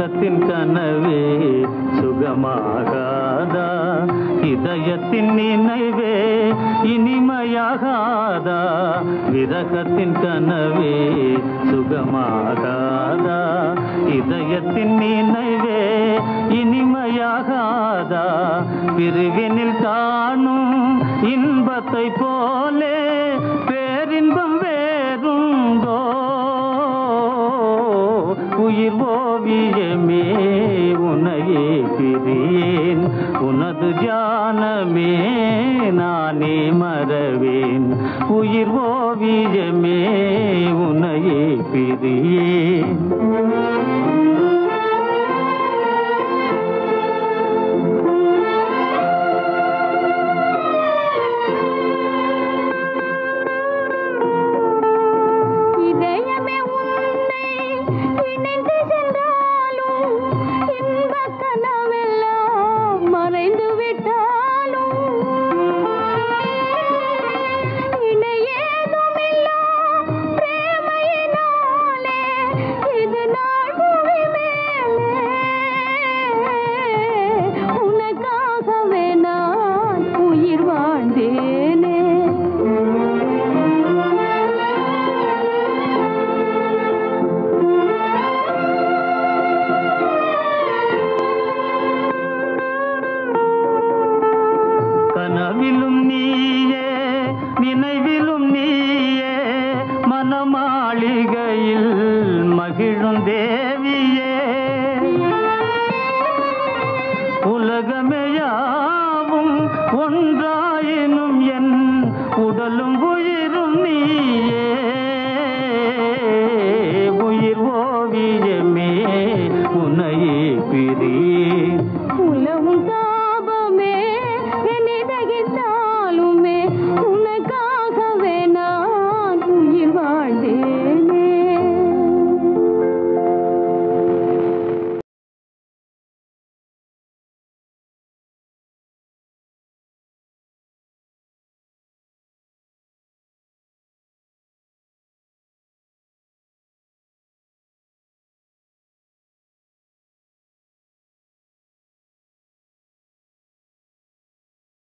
விரகத்தின் கனவே சுகமாகாதா இதயத்தின் நினைவே இனிமையாகாதா விரகத்தின் கனவே சுகமாகாதா இதயத்தின் நினைவே இனிமையாகாதா பிரிவினில் காணும் இன்பத்தை போலே பேரின்பம் வேறுண்டோ உயிர் ஓவியமே உனையே பிரியேன் உனது ஜானமே நானே மறவேன் உயிர் ஓவியமே உனையே பிரியேன் இதயமே உன்னை இணைந்து சென்றாலும் இன்பக் கனவெல்லாம் மறைந்து விட்டாலும் இணையேதுமில்லா பிரேமையினாலே இது நாள் புவி மேலே உனக்காகவே நான் உயிர் வாழ்ந்தேனே கனவிலும் நீயே நினைவிலும் நீயே மனமாளிகையில் மகிழும் தேவ